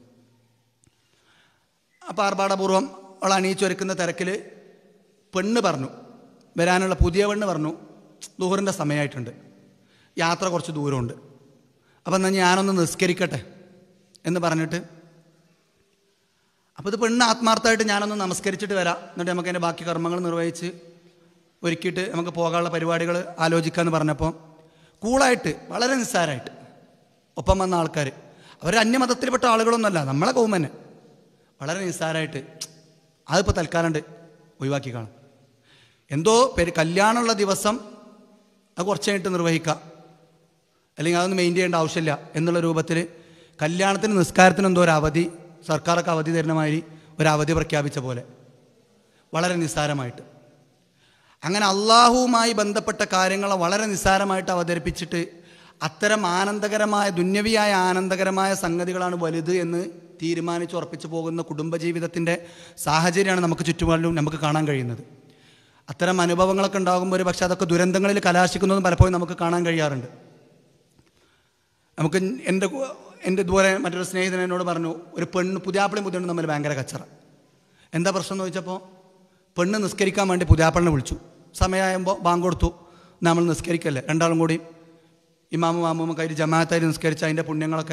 അപ്പോൾ ആർഭാടപൂർവ്വം അവൾ അണിയിച്ചൊരുക്കുന്ന തിരക്കിൽ പെണ്ണ് പറഞ്ഞു വരാനുള്ള പുതിയ പെണ്ണ് പറഞ്ഞു ദൂറിൻ്റെ സമയമായിട്ടുണ്ട് യാത്ര കുറച്ച് ദൂരമുണ്ട് അപ്പം എന്നാൽ ഞാനൊന്ന് നിസ്കരിക്കട്ടെ എന്ന് പറഞ്ഞിട്ട് അപ്പോൾ ഇത് പെണ്ണ് ആത്മാർത്ഥമായിട്ട് ഞാനൊന്ന് നമസ്കരിച്ചിട്ട് വരാം എന്നിട്ട് നമുക്ക് അതിൻ്റെ ബാക്കി കർമ്മങ്ങൾ നിർവഹിച്ച് ഒരുക്കിയിട്ട് നമുക്ക് പോകാനുള്ള പരിപാടികൾ ആലോചിക്കാമെന്ന് പറഞ്ഞപ്പോൾ കൂളായിട്ട് വളരെ നിസ്സാരമായിട്ട് ഒപ്പം വന്ന ആൾക്കാർ അവർ അന്യമതത്തിൽപ്പെട്ട ആളുകളൊന്നുമല്ല നമ്മളെ കൗമന്നെ വളരെ നിസ്സാരമായിട്ട് അതിപ്പോൾ തൽക്കാലണ്ട് ഒഴിവാക്കി കാണും എന്തോ പേര് കല്യാണമുള്ള ദിവസം അത് കുറച്ച് കഴിഞ്ഞിട്ട് നിർവഹിക്കാം അല്ലെങ്കിൽ അതൊന്നും മെയിൻ ചെയ്യേണ്ട ആവശ്യമില്ല എന്നുള്ള രൂപത്തിൽ കല്യാണത്തിന് നിസ്കാരത്തിന് എന്തോ ഒരു അവധി സർക്കാരൊക്കെ അവധി തരുന്ന മാതിരി ഒരു അവധി പ്രഖ്യാപിച്ച പോലെ വളരെ നിസ്സാരമായിട്ട് അങ്ങനെ അള്ളാഹുവുമായി ബന്ധപ്പെട്ട കാര്യങ്ങളെ വളരെ നിസ്സാരമായിട്ട് അവതരിപ്പിച്ചിട്ട് അത്തരം ആനന്ദകരമായ ദുന്യവിയായ ആനന്ദകരമായ സംഗതികളാണ് വലുത് എന്ന് തീരുമാനിച്ച് ഉറപ്പിച്ചു പോകുന്ന കുടുംബജീവിതത്തിൻ്റെ സാഹചര്യമാണ് നമുക്ക് ചുറ്റുപാടിലും നമുക്ക് കാണാൻ കഴിയുന്നത് അത്തരം അനുഭവങ്ങളൊക്കെ ഉണ്ടാകുമ്പോൾ ഒരു പക്ഷേ അതൊക്കെ ദുരന്തങ്ങളിൽ കലാശിക്കുന്നതും പലപ്പോഴും നമുക്ക് കാണാൻ കഴിയാറുണ്ട് നമുക്ക് എൻ്റെ കു- എൻ്റെ ഇതുപോലെ മറ്റൊരു സ്നേഹിതൻ എന്നോട് പറഞ്ഞു ഒരു പെണ്ണ് പുതിയാപ്പിളും പുതിയണ്ണും തമ്മിൽ ഭയങ്കര കച്ചറ എന്താ പ്രശ്നം എന്ന് ചോദിച്ചപ്പോൾ പെണ്ണ് നിസ്കരിക്കാൻ വേണ്ടി പുതിയാപ്പിളിനെ വിളിച്ചു സമയമാകുമ്പോൾ ബാങ്ക് കൊടുത്തു നമ്മൾ നിസ്കരിക്കല്ലേ രണ്ടാളും കൂടി ഇമാമും മാമും കയ്യിൽ ജമാഅത്തായി നിസ്കരിച്ച് അതിൻ്റെ പുണ്യങ്ങളൊക്കെ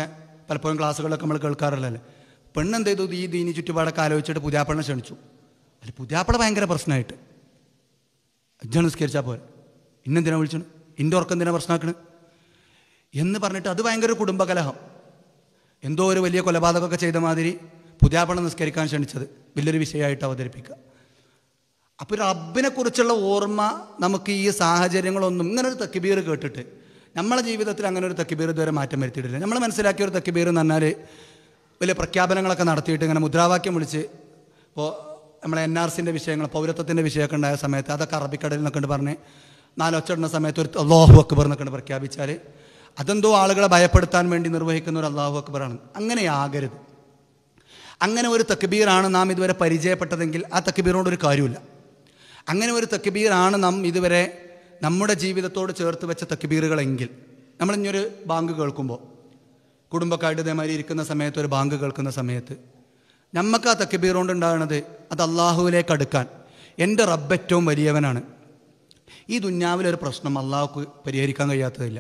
പലപ്പോഴും ക്ലാസ്സുകളിലൊക്കെ നമ്മൾ കേൾക്കാറില്ലല്ലേ പെണ്ണ് എന്ത് ചെയ്തു ഈ ദീനി ചുറ്റുപാടൊക്കെ ആലോചിച്ചിട്ട് പുതിയാപ്പളിനെ ക്ഷണിച്ചു അല്ല പുതിയാപ്പള ഭയങ്കര പ്രശ്നമായിട്ട് അജ്ജാണ് നിസ്കരിച്ചാൽ പോലെ ഇന്നെന്തിനാ വിളിച്ചത് ഇൻ്റെ ഉറക്കം എന്തിനാ പ്രശ്നമാക്കണ് എന്ന് പറഞ്ഞിട്ട് അത് ഭയങ്കര ഒരു കുടുംബകലഹം എന്തോ ഒരു വലിയ കൊലപാതകമൊക്കെ ചെയ്ത മാതിരി പുതിയാപ്പള നിസ്കരിക്കാൻ ക്ഷണിച്ചത് വലിയൊരു വിഷയമായിട്ട് അവതരിപ്പിക്കുക അപ്പോൾ റബ്ബിനെ കുറിച്ചുള്ള ഓർമ്മ നമുക്ക് ഈ സാഹചര്യങ്ങളൊന്നും ഇങ്ങനെ ഒരു തക്കിബീർ കേട്ടിട്ട് നമ്മളെ ജീവിതത്തിൽ അങ്ങനെ ഒരു തക്കിബീർ ഇതുവരെ മാറ്റം വരുത്തിയിട്ടില്ല നമ്മൾ മനസ്സിലാക്കിയ ഒരു തക്കിബീർ എന്ന് പറഞ്ഞാൽ വലിയ പ്രഖ്യാപനങ്ങളൊക്കെ നടത്തിയിട്ട് ഇങ്ങനെ മുദ്രാവാക്യം വിളിച്ച് ഇപ്പോൾ നമ്മളെ എൻ ആർ സിൻ്റെ വിഷയങ്ങൾ പൗരത്വത്തിൻ്റെ വിഷയമൊക്കെ ഉണ്ടായ സമയത്ത് അതൊക്കെ അറബിക്കടലിൽ നിന്നൊക്കെ പറഞ്ഞ് നാലൊച്ചിടുന്ന സമയത്ത് ഒരു അള്ളാഹു അക്ബർ എന്നൊക്കെ പ്രഖ്യാപിച്ചാൽ അതെന്തോ ആളുകളെ ഭയപ്പെടുത്താൻ വേണ്ടി നിർവഹിക്കുന്ന ഒരു അള്ളാഹു അക്ബറാണ് അങ്ങനെയാകരുത് അങ്ങനെ ഒരു തക്ബീറാണ് നാം ഇതുവരെ പരിചയപ്പെട്ടതെങ്കിൽ ആ തക്ബീറിനോട് ഒരു കാര്യമില്ല അങ്ങനെ ഒരു തക്ബീറാണ് നാം ഇതുവരെ നമ്മുടെ ജീവിതത്തോട് ചേർത്ത് വെച്ച തക്ബീറുകളെങ്കിൽ നമ്മൾ ഇനിയൊരു ബാങ്ക് കേൾക്കുമ്പോൾ കുടുംബക്കാരുടെ ഇതേമാതിരി ഇരിക്കുന്ന സമയത്ത് ഒരു ബാങ്ക് കേൾക്കുന്ന സമയത്ത് നമുക്ക് ആ തക്ബീർ കൊണ്ട് ഉണ്ടാകുന്നത് അത് അള്ളാഹുവിലേക്ക് അടുക്കാൻ എൻ്റെ റബ്ബ് ഏറ്റവും വലിയവനാണ് ഈ ദുന്യാവിലൊരു പ്രശ്നം അള്ളാഹുക്ക് പരിഹരിക്കാൻ കഴിയാത്തതില്ല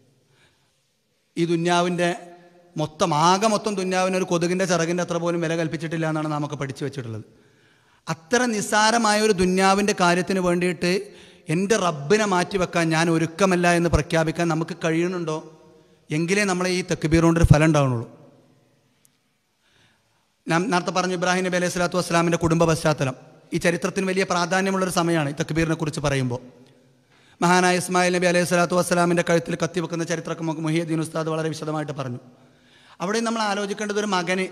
ഈ ദുന്യാവിൻ്റെ മൊത്തം ആകെ മൊത്തം ദുന്യാവിന് ഒരു കൊതുകിൻ്റെ ചിറകിൻ്റെ അത്ര പോലും വില കൽപ്പിച്ചിട്ടില്ല എന്നാണ് നാമൊക്കെ പഠിച്ചു വെച്ചിട്ടുള്ളത് അത്ര നിസ്സാരമായ ഒരു ദുന്യാവിൻ്റെ കാര്യത്തിന് വേണ്ടിയിട്ട് എൻ്റെ റബ്ബിനെ മാറ്റിവെക്കാൻ ഞാൻ ഒരുക്കമല്ല എന്ന് പ്രഖ്യാപിക്കാൻ നമുക്ക് കഴിയുന്നുണ്ടോ എങ്കിലേ നമ്മളെ ഈ തെക്കുബീർ കൊണ്ടൊരു ഫലം ഉണ്ടാവുന്നുള്ളൂ ഞാൻ നേരത്തെ പറഞ്ഞു ഇബ്രാഹിം നബി അലൈഹി സ്വലാത്തു വസ്സലാമിൻ്റെ കുടുംബ പശ്ചാത്തലം ഈ ചരിത്രത്തിന് വലിയ പ്രാധാന്യമുള്ളൊരു സമയമാണ് ഈ തക്ബീറിനെ കുറിച്ച് പറയുമ്പോൾ മഹാനായ ഇസ്മായിൽ നബി അലൈഹി സ്വലാത്തു വസ്സലാമിൻ്റെ കഴുത്തിൽ കത്തിവെക്കുന്ന ചരിത്രമൊക്കെ നമുക്ക് മുഹിയുദ്ദീൻ ഉസ്താദ് വളരെ വിശദമായിട്ട് പറഞ്ഞു അവിടെ നമ്മൾ ആലോചിക്കേണ്ടത് ഒരു മകന്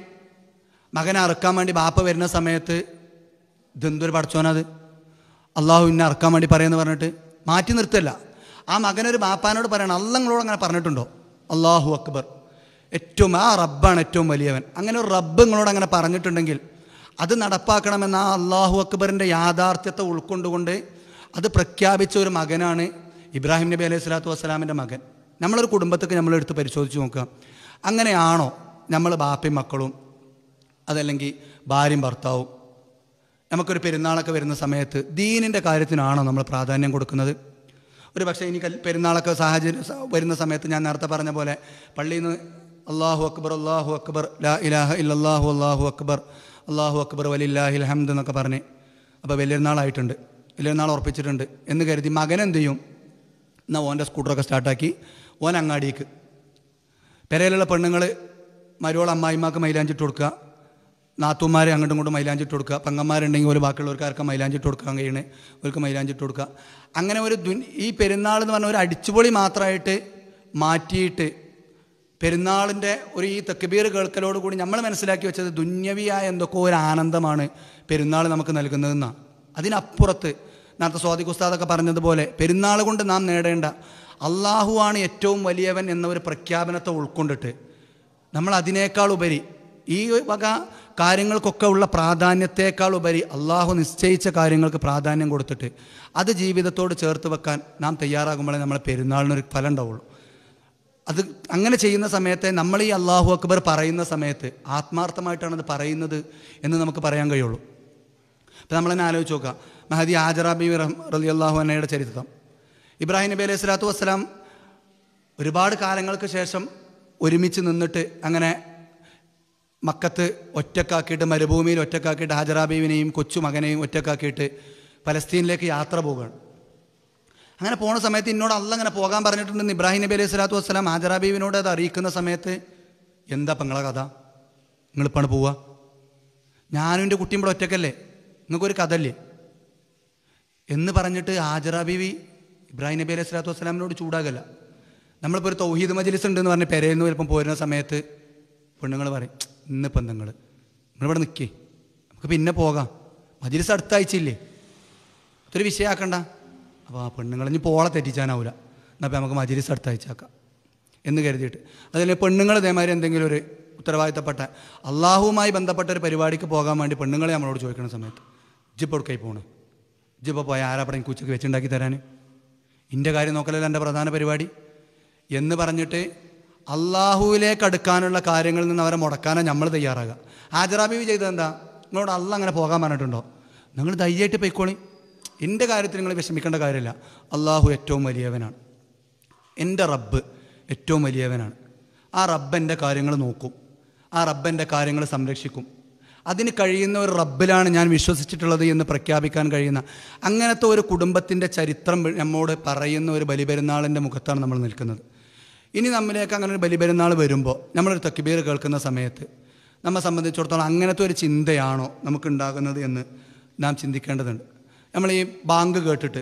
മകനെ അറുക്കാൻ വേണ്ടി ബാപ്പ വരുന്ന സമയത്ത് ഇതെന്തൊരു പഠിച്ചോനത് അള്ളാഹു ഇന്നെ അറക്കാൻ വേണ്ടി പറയുമെന്ന് പറഞ്ഞിട്ട് മാറ്റി നിർത്തല്ല ആ മകനൊരു ബാപ്പാനോട് പറയണം അല്ല നിങ്ങളോട് അങ്ങനെ പറഞ്ഞിട്ടുണ്ടോ അള്ളാഹു അക്ബർ ഏറ്റവും ആ റബ്ബാണ് ഏറ്റവും വലിയവൻ അങ്ങനെ ഒരു റബ്ബ് നിങ്ങളോട് അങ്ങനെ പറഞ്ഞിട്ടുണ്ടെങ്കിൽ അത് നടപ്പാക്കണമെന്ന ആ അള്ളാഹു അക്ബറിൻ്റെ യാഥാർത്ഥ്യത്തെ ഉൾക്കൊണ്ടുകൊണ്ട് അത് പ്രഖ്യാപിച്ച ഒരു മകനാണ് ഇബ്രാഹിം നബി അലൈഹി സ്വലാത്തു വസ്സലാമിൻ്റെ മകൻ നമ്മളൊരു കുടുംബത്തേക്ക് നമ്മളെടുത്ത് പരിശോധിച്ച് നോക്കുക അങ്ങനെയാണോ നമ്മൾ ബാപ്പയും മക്കളും അതല്ലെങ്കിൽ ഭാര്യയും ഭർത്താവും നമുക്കൊരു പെരുന്നാളൊക്കെ വരുന്ന സമയത്ത് ദീനിൻ്റെ കാര്യത്തിനാണോ നമ്മൾ പ്രാധാന്യം കൊടുക്കുന്നത് ഒരു പക്ഷേ ഇനി കൽ പെരുന്നാളൊക്കെ സാഹചര്യം സ- വരുന്ന സമയത്ത് ഞാൻ നേരത്തെ പറഞ്ഞ പോലെ പള്ളിയിൽ നിന്ന് അള്ളാഹു അക്ബർ അള്ളാഹു അക്ബർ ലാ ഇലാഹ ഇല്ലല്ലാഹു അള്ളാഹു അക്ബർ അള്ളാഹു അക്ബർ വലില്ലാഹിൽ ഹംദ് എന്നൊക്കെ പറഞ്ഞ് അപ്പോൾ വലിയൊരുന്നാളായിട്ടുണ്ട് വലിയൊരുന്നാൾ ഉറപ്പിച്ചിട്ടുണ്ട് എന്ന് കരുതി മകൻ എന്ത് ചെയ്യും എന്നാൽ ഓൻ്റെ സ്കൂട്ടറൊക്കെ സ്റ്റാർട്ടാക്കി ഓൻ അങ്ങാടിക്ക് പെരയിലുള്ള പെണ്ണുങ്ങൾ മരുവോൾ അമ്മായിമാർക്ക് മൈലാഞ്ചിട്ട് കൊടുക്കുക നാത്തുമാരെ അങ്ങോട്ടും ഇങ്ങോട്ടും മൈലാഞ്ചിട്ട് കൊടുക്കുക പെങ്ങന്മാരുണ്ടെങ്കിൽ ഒരു ബാക്കിയുള്ളവർക്കാർക്ക് മൈലാഞ്ചിട്ട് കൊടുക്കാൻ കഴിയണേ അവർക്ക് മൈലാഞ്ചിട്ട് കൊടുക്കുക അങ്ങനെ ഒരു ദുൻ ഈ പെരുന്നാൾ എന്ന് പറഞ്ഞ ഒരു അടിച്ചുപൊളി മാത്രമായിട്ട് മാറ്റിയിട്ട് പെരുന്നാളിൻ്റെ ഒരു ഈ തെക്കുബീർ കേൾക്കലോട് കൂടി നമ്മൾ മനസ്സിലാക്കി വെച്ചത് ദുന്യവിയായ എന്തൊക്കെ ഒരു ആനന്ദമാണ് പെരുന്നാൾ നമുക്ക് നൽകുന്നതെന്നാണ് അതിനപ്പുറത്ത് നേരത്തെ സ്വാതി ഉസ്താദൊക്കെ പറഞ്ഞതുപോലെ പെരുന്നാൾ കൊണ്ട് നാം നേടേണ്ട അള്ളാഹുവാണ് ഏറ്റവും വലിയവൻ എന്ന ഒരു പ്രഖ്യാപനത്തെ ഉൾക്കൊണ്ടിട്ട് നമ്മൾ അതിനേക്കാൾ ഉപരി ഈ വക കാര്യങ്ങൾക്കൊക്കെ ഉള്ള പ്രാധാന്യത്തേക്കാൾ ഉപരി അള്ളാഹു നിശ്ചയിച്ച കാര്യങ്ങൾക്ക് പ്രാധാന്യം കൊടുത്തിട്ട് അത് ജീവിതത്തോട് ചേർത്ത് വെക്കാൻ നാം തയ്യാറാകുമ്പോഴേ നമ്മളെ പെരുന്നാളിനൊരു ഫലം ഉണ്ടാവുള്ളൂ അത് അങ്ങനെ ചെയ്യുന്ന സമയത്തെ നമ്മൾ ഈ അള്ളാഹു അക്ബർ പറയുന്ന സമയത്ത് ആത്മാർത്ഥമായിട്ടാണ് അത് പറയുന്നത് എന്ന് നമുക്ക് പറയാൻ കഴിയുള്ളൂ അപ്പം നമ്മളെന്നെ ആലോചിച്ച് നോക്കുക മഹദി ആജറാബി റലി അള്ളാഹു അന്നയുടെ ചരിത്രം ഇബ്രാഹിം നബി അലൈഹി സ്വലാത്തു വസ്സലാം ഒരുപാട് കാലങ്ങൾക്ക് ശേഷം ഒരുമിച്ച് നിന്നിട്ട് അങ്ങനെ മക്കത്ത് ഒറ്റക്കാക്കിയിട്ട് മരുഭൂമിയിൽ ഒറ്റക്കാക്കിയിട്ട് ഹാജറാബീവിനെയും കൊച്ചു മകനെയും ഒറ്റക്കാക്കിയിട്ട് പലസ്തീനിലേക്ക് യാത്ര പോവുകയാണ് അങ്ങനെ പോണ സമയത്ത് എന്നോട് അല്ല അങ്ങനെ പോകാൻ പറഞ്ഞിട്ടുണ്ടെന്ന് ഇബ്രാഹിം നബി അലൈഹി സ്വലാത്തു വസ്സലാം ഹാജറാബീവിനോട് അത് അറിയിക്കുന്ന സമയത്ത് എന്താ പെങ്ങളെ കഥ നിങ്ങളിപ്പാണ് പോവുക ഞാനും എൻ്റെ കുട്ടിയും ഇവിടെ ഒറ്റക്കല്ലേ നിങ്ങൾക്കൊരു കഥ അല്ലേ എന്ന് പറഞ്ഞിട്ട് ഹാജറ ബീവി ഇബ്രാഹിം നബി അലൈഹി സ്വലാത്തു വസ്സലാമിനോട് ചൂടാകല്ല നമ്മളിപ്പോൾ ഒരു തൗഹീദ് മജ്ലിസ് ഉണ്ടെന്ന് പറഞ്ഞ് പെരയിൽ നിന്ന് ചിലപ്പം പോരുന്ന സമയത്ത് പെണ്ണുങ്ങൾ പറയും ഇന്നിപ്പം നിങ്ങൾ നിങ്ങളിവിടെ നിൽക്കേ നമുക്ക് പിന്നെ പോകാം മജ്ലിസ് അടുത്ത ആഴ്ചയില്ലേ അതൊരു വിഷയമാക്കണ്ട അപ്പോൾ ആ പെണ്ണുങ്ങൾ ഇനി പോളെ തെറ്റിച്ചാനാവില്ല എന്നാൽ അപ്പം നമുക്ക് മജ്ലിസ് അടുത്ത ആഴ്ച ആക്കാം എന്ന് കരുതിയിട്ട് അതിൽ പെണ്ണുങ്ങൾ ഇതേമാതിരി എന്തെങ്കിലും ഒരു ഉത്തരവാദിത്തപ്പെട്ട അള്ളാഹുവുമായി ബന്ധപ്പെട്ട ഒരു പരിപാടിക്ക് പോകാൻ വേണ്ടി പെണ്ണുങ്ങളെ നമ്മളോട് ചോദിക്കുന്ന സമയത്ത് ഇജ്ജിപ്പോൾ എടുക്കായി പോണ് ഇജ്ജിപ്പോൾ പോയ ആരാ പടം കുച്ചക്ക് വെച്ചുണ്ടാക്കി തരാൻ ഇൻ്റെ കാര്യം നോക്കലല്ല എൻ്റെ പ്രധാന പരിപാടി എന്ന് പറഞ്ഞിട്ട് അള്ളാഹുവിലേക്ക് അടുക്കാനുള്ള കാര്യങ്ങളിൽ നിന്ന് അവരെ മുടക്കാനാണ് നമ്മൾ തയ്യാറാകുക ഹാജറാബീവി ചെയ്തത് എന്താ നിങ്ങളോട് അല്ല അങ്ങനെ പോകാൻ പറഞ്ഞിട്ടുണ്ടോ നിങ്ങൾ ധൈര്യമായിട്ട് പൊയ്ക്കോളി എൻ്റെ കാര്യത്തിൽ നിങ്ങൾ വിഷമിക്കേണ്ട കാര്യമില്ല അള്ളാഹു ഏറ്റവും വലിയവനാണ് എൻ്റെ റബ്ബ് ഏറ്റവും വലിയവനാണ് ആ റബ്ബൻ്റെ കാര്യങ്ങൾ നോക്കും ആ റബ്ബൻ്റെ കാര്യങ്ങൾ സംരക്ഷിക്കും അതിന് കഴിയുന്ന ഒരു റബ്ബിലാണ് ഞാൻ വിശ്വസിച്ചിട്ടുള്ളത് എന്ന് പ്രഖ്യാപിക്കാൻ കഴിയുന്ന അങ്ങനത്തെ ഒരു കുടുംബത്തിൻ്റെ ചരിത്രം നമ്മോട് പറയുന്ന ഒരു ബലിപെരുന്നാളിൻ്റെ മുഖത്താണ് നമ്മൾ നിൽക്കുന്നത് ഇനി നമ്മിലേക്ക് അങ്ങനെ ഒരു ബലിപെരുന്നാൾ വരുമ്പോൾ നമ്മളൊരു തക്കിബീർ കേൾക്കുന്ന സമയത്ത് നമ്മെ സംബന്ധിച്ചിടത്തോളം അങ്ങനത്തെ ഒരു ചിന്തയാണോ നമുക്കുണ്ടാകുന്നത് എന്ന് നാം ചിന്തിക്കേണ്ടതുണ്ട് നമ്മൾ ഈ ബാങ്ക് കേട്ടിട്ട്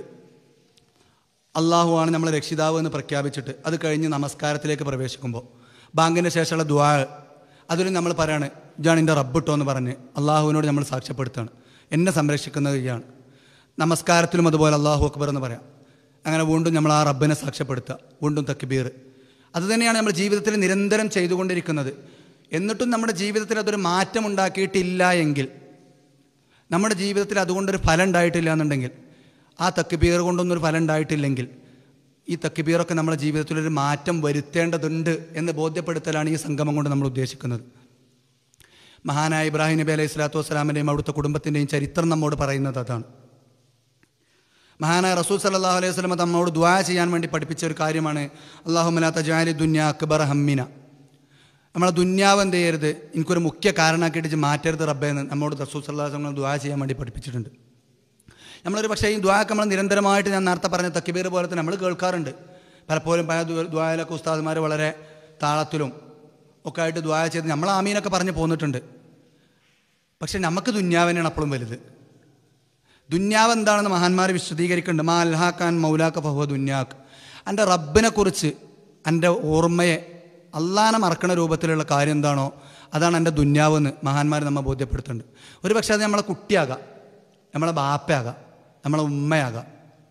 അള്ളാഹു ആണ് നമ്മളെ രക്ഷിതാവ് എന്ന് പ്രഖ്യാപിച്ചിട്ട് അത് കഴിഞ്ഞ് നമസ്കാരത്തിലേക്ക് പ്രവേശിക്കുമ്പോൾ ബാങ്കിൻ്റെ ശേഷമുള്ള ദ്വാ അതിൽ നമ്മൾ പറയാണ് ഇജാണ് എൻ്റെ റബ്ബിട്ടോ എന്ന് പറഞ്ഞ് അള്ളാഹുവിനോട് നമ്മൾ സാക്ഷ്യപ്പെടുത്തുകയാണ് എന്നെ സംരക്ഷിക്കുന്നത് ഇയാണ് നമസ്കാരത്തിലും അതുപോലെ അള്ളാഹു അക്ബർ എന്ന് പറയാം അങ്ങനെ വീണ്ടും നമ്മൾ ആ റബ്ബിനെ സാക്ഷ്യപ്പെടുത്തുക വീണ്ടും തക്ബീർ അത് തന്നെയാണ് നമ്മൾ ജീവിതത്തിൽ നിരന്തരം ചെയ്തുകൊണ്ടിരിക്കുന്നത് എന്നിട്ടും നമ്മുടെ ജീവിതത്തിൽ അതൊരു മാറ്റം ഉണ്ടാക്കിയിട്ടില്ല എങ്കിൽ നമ്മുടെ ജീവിതത്തിൽ അതുകൊണ്ടൊരു ഫലം ഉണ്ടായിട്ടില്ല എന്നുണ്ടെങ്കിൽ ആ തക്കിബീർ കൊണ്ടൊന്നും ഒരു ഫലം ഉണ്ടായിട്ടില്ലെങ്കിൽ ഈ തക്കിബീറൊക്കെ നമ്മുടെ ജീവിതത്തിലൊരു മാറ്റം വരുത്തേണ്ടതുണ്ട് എന്ന് ബോധ്യപ്പെടുത്തലാണ് ഈ സംഗമം കൊണ്ട് നമ്മൾ ഉദ്ദേശിക്കുന്നത് മഹാനായ ഇബ്രാഹിം നബി അലൈഹി സ്വലാത്തു വസ്സലാമിൻ്റെയും അവിടുത്തെ കുടുംബത്തിൻ്റെയും ചരിത്രം നമ്മോട് പറയുന്നത് അതാണ് മഹാനായ റസൂൽ സല്ലാഹു അലൈഹി വസ്ലമ നമ്മോട് ദ്വാ ചെയ്യാൻ വേണ്ടി പഠിപ്പിച്ച ഒരു കാര്യമാണ് അള്ളാഹുമലാത്ത ജാലി ദുന്യ അക്ബർ ഹമ്മിന നമ്മളെ ദുന്യാവ് എന്ത് ചെയ്യരുത് എനിക്കൊരു മുഖ്യ കാരണമാക്കിയിട്ട് മാറ്റരുത് റബ്ബേ എന്ന് നമ്മോട് റസൂൽ സല്ലാഹു വസ്ലം ദ്വാ ചെയ്യാൻ വേണ്ടി പഠിപ്പിച്ചിട്ടുണ്ട് നമ്മളൊരു പക്ഷേ ഈ ദ്വാക്ക് നമ്മൾ നിരന്തരമായിട്ട് ഞാൻ നേരത്തെ പറഞ്ഞ തക്കിബീർ പോലെ തന്നെ നമ്മൾ കേൾക്കാറുണ്ട് പലപ്പോഴും പല ദ്വായിലൊക്കെ ഉസ്താദ്മാർ വളരെ താളത്തിലും ഒക്കെ ആയിട്ട് ദ്വായ ചെയ്ത് നമ്മൾ ആമീനൊക്കെ പറഞ്ഞ് പോന്നിട്ടുണ്ട് പക്ഷെ നമുക്ക് ദുന്യാവിനാണ് അപ്പോഴും വലുത് ദുന്യാവ് എന്താണെന്ന് മഹാന്മാർ വിശദീകരിക്കുന്നുണ്ട് മാ അൽഹാഖാൻ മൗലാക്ക ഫഹുവ ദുന്യാക്ക് എൻ്റെ റബ്ബിനെ കുറിച്ച് എൻ്റെ ഓർമ്മയെ അള്ളാനെ മറക്കണ രൂപത്തിലുള്ള കാര്യം എന്താണോ അതാണ് എൻ്റെ ദുന്യാവെന്ന് മഹാന്മാർ നമ്മെ ബോധ്യപ്പെടുത്തുന്നുണ്ട് ഒരു പക്ഷേ അത് നമ്മളെ കുട്ടിയാകാം നമ്മളെ ബാപ്പയാകാം നമ്മളെ ഉമ്മയാകാം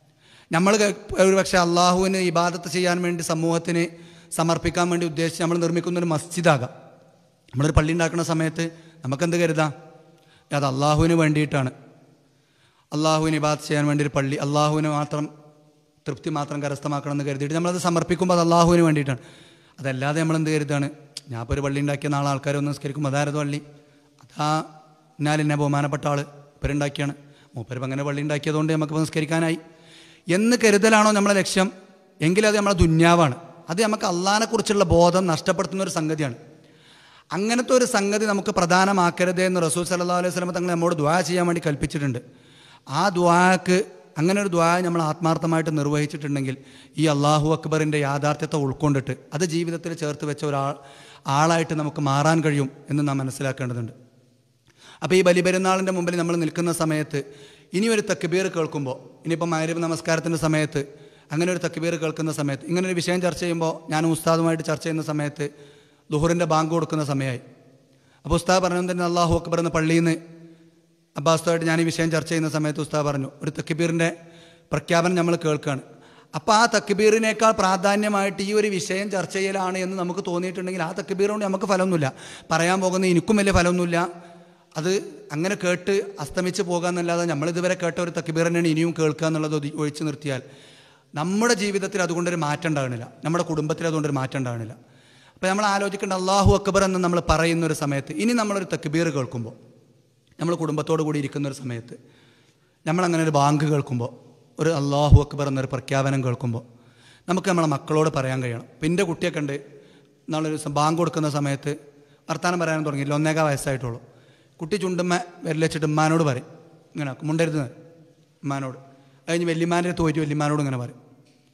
നമ്മൾ ഒരു പക്ഷേ അള്ളാഹുവിന് ഇബാദത്ത് ചെയ്യാൻ വേണ്ടി സമൂഹത്തിന് സമർപ്പിക്കാൻ വേണ്ടി ഉദ്ദേശിച്ച് നമ്മൾ നിർമ്മിക്കുന്ന ഒരു മസ്ജിദാകാം നമ്മളൊരു പള്ളി ഉണ്ടാക്കുന്ന സമയത്ത് നമുക്കെന്ത് കരുതാം അത് അള്ളാഹുവിന് വേണ്ടിയിട്ടാണ് അള്ളാഹുവിന് ഇബാദത്ത് ചെയ്യാൻ വേണ്ടി ഒരു പള്ളി അള്ളാഹുവിന് മാത്രം തൃപ്തി മാത്രം കരസ്ഥമാക്കണം എന്ന് കരുതിയിട്ട് നമ്മളത് സമർപ്പിക്കുമ്പോൾ അത് അള്ളാഹുവിന് വേണ്ടിയിട്ടാണ് അതല്ലാതെ നമ്മൾ എന്ത് കരുതാണ് ഞാൻ ഇപ്പോൾ ഒരു പള്ളി ഉണ്ടാക്കിയ നാളെ ആൾക്കാർ ഒന്ന് നിസ്കരിക്കുമ്പോൾ അതാരത് പള്ളി അതാ എന്നാൽ എന്നെ ബഹുമാനപ്പെട്ട ആൾ ഇവരുണ്ടാക്കിയാണ് മൂപ്പരിപ്പം അങ്ങനെ പള്ളി ഉണ്ടാക്കിയതുകൊണ്ട് നമുക്ക് നിസ്കരിക്കാനായി എന്ന് കരുതലാണോ നമ്മളെ ലക്ഷ്യം എങ്കിൽ അത് നമ്മളെ ദുന്യാവാണ് അത് നമുക്ക് അള്ളഹാനെക്കുറിച്ചുള്ള ബോധം നഷ്ടപ്പെടുത്തുന്ന ഒരു സംഗതിയാണ് അങ്ങനത്തെ ഒരു സംഗതി നമുക്ക് പ്രധാനമാക്കരുത് എന്ന് റസൂൽ സല്ലാ അലൈഹി സ്വലമ തങ്ങൾ നമ്മോട് ദ്വാ ചെയ്യാൻ വേണ്ടി കൽപ്പിച്ചിട്ടുണ്ട് ആ ദ്വാക്ക് അങ്ങനെ ഒരു ദ്വാ നമ്മൾ ആത്മാർത്ഥമായിട്ട് നിർവഹിച്ചിട്ടുണ്ടെങ്കിൽ ഈ അള്ളാഹു അക്ബറിൻ്റെ യാഥാർത്ഥ്യത്തെ ഉൾക്കൊണ്ടിട്ട് അത് ജീവിതത്തിൽ ചേർത്ത് വെച്ച ഒരാൾ ആളായിട്ട് നമുക്ക് മാറാൻ കഴിയും എന്ന് നാം മനസ്സിലാക്കേണ്ടതുണ്ട് അപ്പോൾ ഈ ബലിപെരുന്നാളിൻ്റെ മുമ്പിൽ നമ്മൾ നിൽക്കുന്ന സമയത്ത് ഇനി ഒരു തക്ബീർ കേൾക്കുമ്പോൾ ഇനിയിപ്പോൾ മാരിബ് നമസ്കാരത്തിൻ്റെ സമയത്ത് അങ്ങനെ ഒരു തക്ബീർ കേൾക്കുന്ന സമയത്ത് ഇങ്ങനെ ഒരു വിഷയം ചർച്ച ചെയ്യുമ്പോൾ ഞാൻ ഉസ്താദുമായിട്ട് ചർച്ച ചെയ്യുന്ന സമയത്ത് ദുഹറിൻ്റെ ബാങ്ക് കൊടുക്കുന്ന സമയമായി അപ്പോൾ ഉസ്താദ് പറഞ്ഞു തന്നെ അള്ളാഹു അക്ബർ എന്ന പള്ളിയിൽ നിന്ന് അബ്ബാസ്തായിട്ട് ഞാൻ ഈ വിഷയം ചർച്ച ചെയ്യുന്ന സമയത്ത് ഉസ്താദ് പറഞ്ഞു ഒരു തക്ബീറിൻ്റെ പ്രഖ്യാപനം നമ്മൾ കേൾക്കുകയാണ് അപ്പോൾ ആ തക്ബീറിനേക്കാൾ പ്രാധാന്യമായിട്ട് ഈ ഒരു വിഷയം ചർച്ച ചെയ്യലാണ് എന്ന് നമുക്ക് തോന്നിയിട്ടുണ്ടെങ്കിൽ ആ തക്ബീർ കൊണ്ട് നമുക്ക് ഫലമൊന്നുമില്ല പറയാൻ പോകുന്ന എനിക്കും വലിയ ഫലമൊന്നുമില്ല അത് അങ്ങനെ കേട്ട് അസ്തമിച്ച് പോകാമെന്നല്ലാതെ നമ്മളിതുവരെ കേട്ട ഒരു തക്ബീർ തന്നെയാണ് ഇനിയും കേൾക്കുക എന്നുള്ളത് ഒതി- ഒഴിച്ചു നിർത്തിയാൽ നമ്മുടെ ജീവിതത്തിൽ അതുകൊണ്ടൊരു മാറ്റം ഉണ്ടാകണില്ല നമ്മുടെ കുടുംബത്തിൽ അതുകൊണ്ടൊരു മാറ്റം ഉണ്ടാകണില്ല അപ്പോൾ നമ്മൾ ആലോചിക്കേണ്ട അള്ളാഹു അക്ബർ എന്ന് നമ്മൾ പറയുന്ന ഒരു സമയത്ത് ഇനി നമ്മളൊരു തക്ബീർ കേൾക്കുമ്പോൾ നമ്മൾ കുടുംബത്തോടു കൂടി ഇരിക്കുന്ന ഒരു സമയത്ത് നമ്മളങ്ങനെ ഒരു ബാങ്ക് കേൾക്കുമ്പോൾ ഒരു അള്ളാഹു അക്ബർ എന്നൊരു പ്രഖ്യാപനം കേൾക്കുമ്പോൾ നമുക്ക് നമ്മളെ മക്കളോട് പറയാൻ കഴിയണം ഇപ്പം എൻ്റെ കുട്ടിയൊക്കെ ഉണ്ട് നാളൊരു ദിവസം ബാങ്ക് കൊടുക്കുന്ന സമയത്ത് വർത്താനം പറയാൻ തുടങ്ങിയില്ല ഒന്നേകാ വയസ്സായിട്ടുള്ളൂ കുട്ടി ചുണ്ടുമ്മ വിരലച്ചിട്ട് ഉമ്മാനോട് പറയും ഇങ്ങനെ മുണ്ടരുത് ഉമ്മാനോട് അത് കഴിഞ്ഞ് വല്യമാൻ്റെ തോറ്റ് വല്യമാനോട് ഇങ്ങനെ പറയും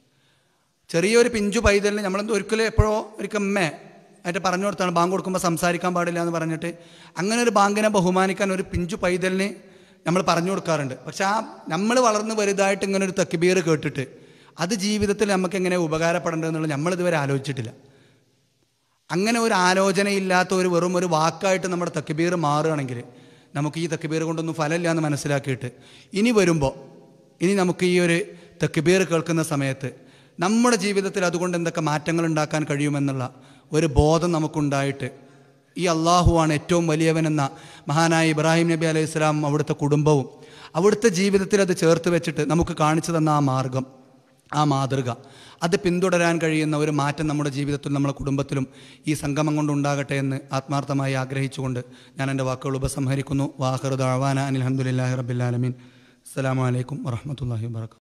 ചെറിയൊരു പിഞ്ചു പൈതലിന് നമ്മളെന്തോ ഒരിക്കലും എപ്പോഴോ ഒരിക്കൽ അമ്മേ ആയിട്ട് പറഞ്ഞു കൊടുത്താണ് ബാങ്ക് കൊടുക്കുമ്പോൾ സംസാരിക്കാൻ പാടില്ല എന്ന് പറഞ്ഞിട്ട് അങ്ങനെ ഒരു ബാങ്കിനെ ബഹുമാനിക്കാൻ ഒരു പിഞ്ചു പൈതലിന് നമ്മൾ പറഞ്ഞു കൊടുക്കാറുണ്ട് പക്ഷെ ആ നമ്മൾ വളർന്ന് വലുതായിട്ട് ഇങ്ങനെ ഒരു തക്കിബീർ കേട്ടിട്ട് അത് ജീവിതത്തിൽ നമുക്ക് എങ്ങനെ ഉപകാരപ്പെടേണ്ടതെന്നുള്ളത് നമ്മളിതുവരെ ആലോചിച്ചിട്ടില്ല അങ്ങനെ ഒരു ആലോചനയില്ലാത്ത ഒരു വെറും ഒരു വാക്കായിട്ട് നമ്മുടെ തക്കിബീർ മാറുകയാണെങ്കിൽ നമുക്ക് ഈ തക്കിബീർ കൊണ്ടൊന്നും ഫലമില്ല എന്ന് മനസ്സിലാക്കിയിട്ട് ഇനി വരുമ്പോൾ ഇനി നമുക്ക് ഈ ഒരു തക്കിബീർ കേൾക്കുന്ന സമയത്ത് നമ്മുടെ ജീവിതത്തിൽ അതുകൊണ്ട് എന്തൊക്കെ മാറ്റങ്ങൾ ഉണ്ടാക്കാൻ കഴിയുമെന്നുള്ള ഒരു ബോധം നമുക്കുണ്ടായിട്ട് ഈ അള്ളാഹുവാണ് ഏറ്റവും വലിയവനെന്ന മഹാനായ ഇബ്രാഹിം നബി അലൈഹി സ്വലാം അവിടുത്തെ കുടുംബവും അവിടുത്തെ ജീവിതത്തിൽ അത് ചേർത്ത് വെച്ചിട്ട് നമുക്ക് കാണിച്ചു തന്ന ആ മാർഗം ആ മാതൃക അത് പിന്തുടരാൻ കഴിയുന്ന ഒരു മാറ്റം നമ്മുടെ ജീവിതത്തിലും നമ്മുടെ കുടുംബത്തിലും ഈ സംഗമം കൊണ്ടുണ്ടാകട്ടെ എന്ന് ആത്മാർത്ഥമായി ആഗ്രഹിച്ചുകൊണ്ട് ഞാൻ എൻ്റെ വാക്കുകൾ ഉപസംഹരിക്കുന്നു വാഹറുദ് അവാന അനിൽ അഹമ്മദില്ലാഹി റബ്ബില്ലാലമീൻ അസ്സലാമു അലൈക്കും വറഹമത്തല്ലാഹി വാബർക്കാത്തു